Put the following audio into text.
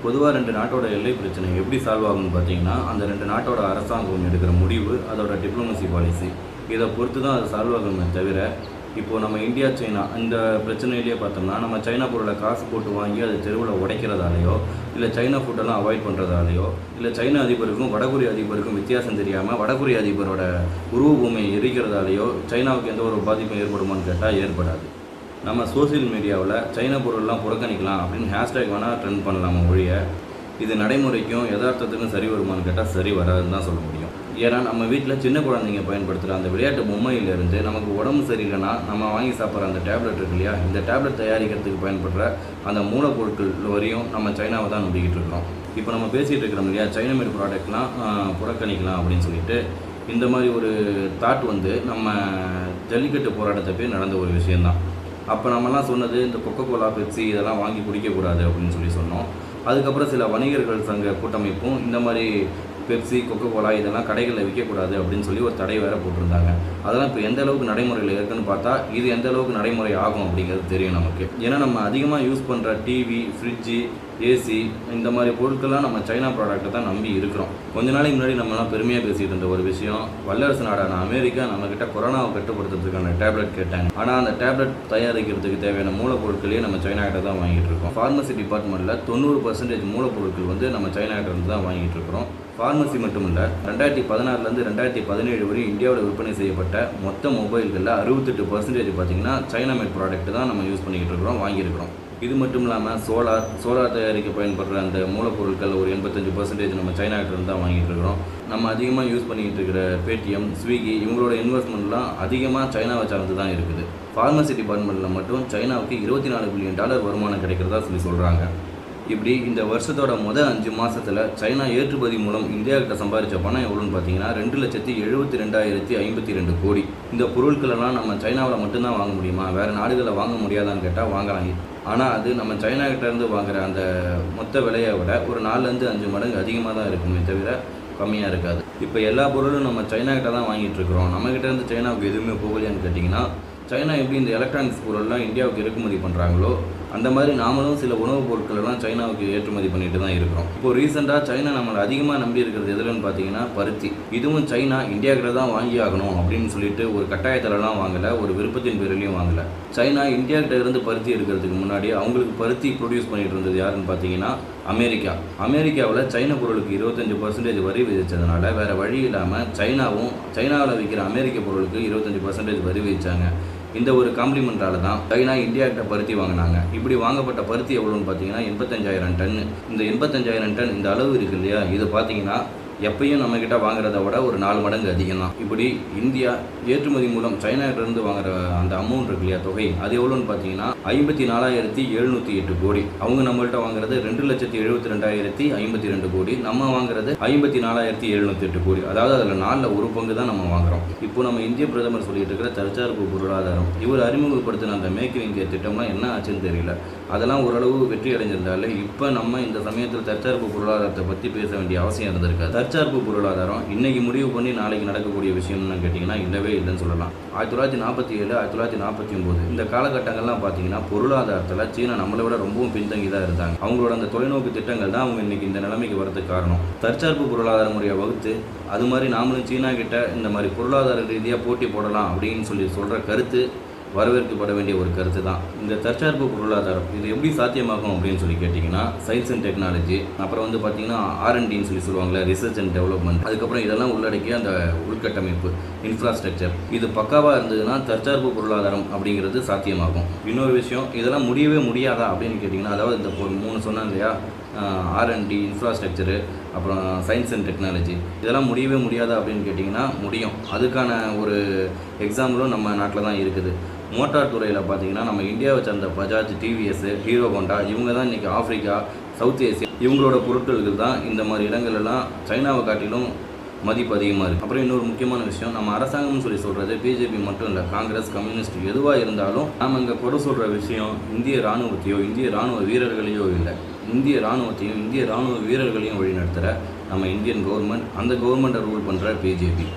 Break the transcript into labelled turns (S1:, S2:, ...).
S1: பொதுவாக ரெண்டு நாட்டோட எல்லை பிரச்சனை எப்படி சால்வ் ஆகும்னு பார்த்தீங்கன்னா அந்த ரெண்டு நாட்டோட அரசாங்கம் எடுக்கிற முடிவு அதோட டிப்ளமசி பாலிசி இதை பொறுத்து தான் அது சால்வ் ஆகுமே தவிர இப்போது நம்ம இந்தியா சைனா இந்த பிரச்சனையிலேயே பார்த்தோம்னா நம்ம சைனா பொருளை காசு போட்டு வாங்கி அது தெருவில் உடைக்கிறதாலையோ இல்லை சைனா ஃபுட்டெல்லாம் அவாய்ட் பண்ணுறதாலையோ இல்லை சைனா அதிபருக்கும் வடகொரிய அதிபருக்கும் வித்தியாசம் தெரியாமல் வடகொரிய அதிபரோட உருவபூமியை எரிக்கிறதாலேயோ சைனாவுக்கு எந்த ஒரு பாதிப்பும் ஏற்படுமான்னு கேட்டால் ஏற்படாது நம்ம சோஷியல் மீடியாவில் சைனா பொருள்லாம் புறக்கணிக்கலாம் அப்படின்னு ஹேஷ்டேக் வேணால் ட்ரெண்ட் பண்ணலாமா ஒழிய இது நடைமுறைக்கும் யதார்த்தத்துக்கும் சரி வருமான்னு கேட்டால் சரி வராதுன்னு தான் சொல்ல முடியும் ஏன்னா நம்ம வீட்டில் சின்ன குழந்தைங்க பயன்படுத்துகிற அந்த விளையாட்டு பொம்மையிலேருந்து நமக்கு உடம்பு சரியில்லைன்னா நம்ம வாங்கி சாப்பிட்ற அந்த டேப்லெட் இருக்கு இல்லையா இந்த டேப்லெட் தயாரிக்கிறதுக்கு பயன்படுற அந்த மூலப்பொருட்கள் வரையும் நம்ம சைனாவை தான் நம்பிக்கிட்டு இருக்கிறோம் இப்போ நம்ம பேசிகிட்டு இருக்கிறோம் இல்லையா சைனா மேட் ப்ராடக்ட்லாம் புறக்கணிக்கலாம் அப்படின்னு சொல்லிட்டு இந்த மாதிரி ஒரு தாட் வந்து நம்ம ஜல்லிக்கட்டு போராட்டத்தப்பே நடந்த ஒரு விஷயந்தான் அப்போ நம்மலாம் சொன்னது இந்த கொக்கோ கோலா பெப்சி இதெல்லாம் வாங்கி குடிக்கக்கூடாது அப்படின்னு சொல்லி சொன்னோம் அதுக்கப்புறம் சில வணிகர்கள் சங்க கூட்டமைப்பும் இந்த மாதிரி பெப்சி கொக்கோ கோலா இதெல்லாம் கடைகளில் விற்கக்கூடாது அப்படின்னு சொல்லி ஒரு தடை வேற போட்டிருந்தாங்க அதெல்லாம் இப்போ எந்த அளவுக்கு நடைமுறையில் இருக்குன்னு பார்த்தா இது எந்த அளவுக்கு நடைமுறை ஆகும் அப்படிங்கிறது தெரியும் நமக்கு ஏன்னா நம்ம அதிகமாக யூஸ் பண்ணுற டிவி ஃப்ரிட்ஜு ஏசி இந்த மாதிரி பொருட்கள்லாம் நம்ம சைனா ப்ராடக்ட்டை தான் நம்பி இருக்கிறோம் கொஞ்ச நாளைக்கு முன்னாடி நம்மலாம் பெருமையாக பேசிகிட்டு இருந்த ஒரு விஷயம் வல்லரசு நாடான அமெரிக்கா நம்மக்கிட்ட கொரோனாவை கட்டுப்படுத்துறதுக்கான டேப்லெட் கேட்டாங்க ஆனால் அந்த டேப்லெட் தயாரிக்கிறதுக்கு தேவையான மூலப்பொருட்களையே நம்ம சைனா கிட்ட தான் வாங்கிட்டு இருக்கோம் ஃபார்மசி டிபார்ட்மெண்ட்டில் தொண்ணூறு பர்சன்டேஜ் மூலப்பொருட்கள் வந்து நம்ம சைனா கிட்ட இருந்து தான் வாங்கிட்டு இருக்கிறோம் ஃபார்மசி மட்டும் இல்லை ரெண்டாயிரத்தி பதினாறுலேருந்து ரெண்டாயிரத்தி பதினேழு வரை இந்தியாவில் விற்பனை செய்யப்பட்ட மொத்த மொபைல்களில் அறுபத்தெட்டு பர்சன்டேஜ் பார்த்தீங்கன்னா சைனா மேட் ப்ராடக்ட் தான் நம்ம யூஸ் பண்ணிக்கிட்டு இருக்கிறோம் வாங்கியிருக்கிறோம் இது மட்டும் இல்லாமல் சோலார் சோலார் தயாரிக்க பயன்படுற அந்த மூலப்பொருட்கள் ஒரு எண்பத்தஞ்சு பர்சன்டேஜ் நம்ம சைனா கிட்ட இருந்து தான் வாங்கிட்டு இருக்கிறோம் நம்ம அதிகமாக யூஸ் பண்ணிக்கிட்டு இருக்கிற பேடிஎம் ஸ்விக்கி இவங்களோட இன்வெஸ்ட்மெண்ட்லாம் அதிகமாக சைனாவை சார்ந்து தான் இருக்குது ஃபார்மசி டிபார்ட்மெண்ட்டில் மட்டும் சைனாவுக்கு இருபத்தி நாலு பில்லியன் டாலர் வருமானம் கிடைக்கிறதா சொல்லி சொல்கிறாங்க இப்படி இந்த வருஷத்தோட முதல் அஞ்சு மாசத்துல சைனா ஏற்றுமதி மூலம் இந்தியா கிட்ட சம்பாதிச்ச பணம் எவ்வளோன்னு பார்த்தீங்கன்னா ரெண்டு லட்சத்தி எழுபத்தி ரெண்டாயிரத்தி ஐம்பத்தி ரெண்டு கோடி இந்த பொருட்களெல்லாம் நம்ம சைனாவில் மட்டும்தான் வாங்க முடியுமா வேற நாடுகளில் வாங்க முடியாதான்னு கேட்டால் வாங்கலாம் ஆனால் அது நம்ம சைனா கிட்ட இருந்து வாங்குற அந்த மொத்த விலையை விட ஒரு நாலுலேருந்து அஞ்சு மடங்கு அதிகமாக தான் இருக்குமே தவிர கம்மியாக இருக்காது இப்போ எல்லா பொருளும் நம்ம சைனா கிட்ட தான் வாங்கிட்டு இருக்கிறோம் நம்ம கிட்ட இருந்து சைனாவுக்கு எதுவுமே போகலையான்னு கேட்டிங்கன்னா சைனா எப்படி இந்த எலக்ட்ரானிக்ஸ் பொருள்லாம் இந்தியாவுக்கு இறக்குமதி பண்ணுறாங்களோ அந்த மாதிரி நாமளும் சில உணவுப் பொருட்கள் எல்லாம் சைனாவுக்கு ஏற்றுமதி பண்ணிட்டு தான் இருக்கிறோம் இப்போ ரீசெண்டாக சைனா நம்மளை அதிகமாக நம்பி இருக்கிறது எதுலன்னு பார்த்தீங்கன்னா பருத்தி இதுவும் சைனா இந்தியா கிட்ட தான் வாங்கி ஆகணும் அப்படின்னு சொல்லிட்டு ஒரு கட்டாயத்திலலாம் வாங்கலை ஒரு விருப்பத்தின் பேரிலையும் வாங்கலை சைனா இந்தியா கிட்ட இருந்து பருத்தி எடுக்கிறதுக்கு முன்னாடி அவங்களுக்கு பருத்தி ப்ரொடியூஸ் பண்ணிட்டு இருந்தது யாருன்னு பார்த்தீங்கன்னா அமெரிக்கா அமெரிக்காவில் சைனா பொருளுக்கு இருபத்தஞ்சு பர்சன்டேஜ் வரி விதிச்சதுனால வேற வழி இல்லாமல் சைனாவும் சைனாவில் விற்கிற அமெரிக்க பொருளுக்கு இருபத்தஞ்சு பர்சன்டேஜ் வரி விதிச்சாங்க இந்த ஒரு காம்ப்ளிமெண்ட்டால தான் சைனா இந்தியா கிட்ட பருத்தி வாங்கினாங்க இப்படி வாங்கப்பட்ட பருத்தி எவ்வளோன்னு பார்த்தீங்கன்னா எண்பத்தஞ்சாயிரம் டன் இந்த எண்பத்தஞ்சாயிரம் டன் இந்த அளவு இருக்கு இல்லையா இது பார்த்தீங்கன்னா எப்பயும் நம்ம கிட்ட வாங்குறத விட ஒரு நாலு மடங்கு அதிகம் தான் இப்படி இந்தியா ஏற்றுமதி மூலம் சைனா கிட்ட இருந்து வாங்குற அந்த அமௌண்ட் இருக்கு இல்லையா தொகை அது எவ்வளோன்னு பார்த்தீங்கன்னா ஐம்பத்தி நாலாயிரத்தி எழுநூற்றி எட்டு கோடி அவங்க நம்மள்ட்ட வாங்குறது ரெண்டு லட்சத்தி எழுபத்தி ரெண்டாயிரத்தி ஐம்பத்தி ரெண்டு கோடி நம்ம வாங்குறது ஐம்பத்தி நாலாயிரத்தி எழுநூத்தி எட்டு கோடி அதாவது அதில் நாலில் ஒரு பங்கு தான் நம்ம வாங்குறோம் இப்போ நம்ம இந்திய பிரதமர் சொல்லிட்டு இருக்கிற தற்சார்பு பொருளாதாரம் இவர் அறிமுகப்படுத்தின அந்த மேக் இன் இந்தியா திட்டம்லாம் என்ன ஆச்சுன்னு தெரியல அதெல்லாம் ஓரளவு வெற்றி அடைஞ்சிருந்தாலே இப்போ நம்ம இந்த சமயத்தில் தற்சார்பு பொருளாதாரத்தை பற்றி பேச வேண்டிய அவசியம் இருந்திருக்காது தற்சார்பு பொருளாதாரம் இன்னைக்கு முடிவு பண்ணி நாளைக்கு நடக்கக்கூடிய விஷயம்னு கேட்டிங்கன்னா இல்லவே இல்லைன்னு சொல்லலாம் ஆயிரத்தி தொள்ளாயிரத்தி நாற்பத்தி ஏழு ஆயிரத்தி தொள்ளாயிரத்தி நாற்பத்தி ஒம்பது இந்த காலகட்டங்கள்லாம் பார்த்தீங்கன்னா பொருளாதாரத்தில் சீனா நம்மளை விட ரொம்பவும் பின்தங்கி தான் இருந்தாங்க அவங்களோட அந்த தொலைநோக்கு திட்டங்கள் தான் அவங்க இன்னைக்கு இந்த நிலைமைக்கு வரதுக்கு காரணம் தற்சார்பு பொருளாதார முறையை வகுத்து அது மாதிரி நாமளும் சீனா கிட்ட இந்த மாதிரி பொருளாதார ரீதியாக போட்டி போடலாம் அப்படின்னு சொல்லி சொல்கிற கருத்து வரவேற்கப்பட வேண்டிய ஒரு கருத்து தான் இந்த தற்சார்பு பொருளாதாரம் இது எப்படி சாத்தியமாகும் அப்படின்னு சொல்லி கேட்டிங்கன்னா சயின்ஸ் அண்ட் டெக்னாலஜி அப்புறம் வந்து பார்த்தீங்கன்னா ஆர்என்டின்னு சொல்லி சொல்லுவாங்கல்ல ரிசர்ச் அண்ட் டெவலப்மெண்ட் அதுக்கப்புறம் இதெல்லாம் உள்ளடக்கிய அந்த உள்கட்டமைப்பு இன்ஃப்ராஸ்ட்ரக்சர் இது பக்காவாக இருந்ததுன்னா தற்சார்பு பொருளாதாரம் அப்படிங்கிறது சாத்தியமாகும் இன்னொரு விஷயம் இதெல்லாம் முடியவே முடியாதா அப்படின்னு கேட்டிங்கன்னா அதாவது இந்த ஒரு மூணு சொன்னேன் இல்லையா ஆர்என்டி இன்ஃப்ராஸ்ட்ரக்சரு அப்புறம் சயின்ஸ் அண்ட் டெக்னாலஜி இதெல்லாம் முடியவே முடியாதா அப்படின்னு கேட்டிங்கன்னா முடியும் அதுக்கான ஒரு எக்ஸாம்பிளும் நம்ம நாட்டில் தான் இருக்குது மோட்டார் துறையில் பார்த்தீங்கன்னா நம்ம இந்தியாவை சேர்ந்த பஜாஜ் டிவிஎஸ் ஹீரோ ஹோண்டா இவங்க தான் இன்றைக்கி ஆஃப்ரிக்கா சவுத் ஏசியா இவங்களோட பொருட்களுக்கு தான் இந்த மாதிரி இடங்கள்லாம் சைனாவை காட்டிலும் மதிப்பு அதிகமாக இருக்குது அப்புறம் இன்னொரு முக்கியமான விஷயம் நம்ம அரசாங்கம்னு சொல்லி சொல்கிறது பிஜேபி மட்டும் இல்லை காங்கிரஸ் கம்யூனிஸ்ட் எதுவாக இருந்தாலும் நாம் இங்கே கொடு சொல்கிற விஷயம் இந்திய இராணுவத்தையோ இந்திய இராணுவ வீரர்களையோ இல்லை இந்திய இராணுவத்தையும் இந்திய இராணுவ வீரர்களையும் வழிநடத்துகிற நம்ம இந்தியன் கவர்மெண்ட் அந்த கவர்மெண்ட்டை ரூல் பண்ணுற பிஜேபி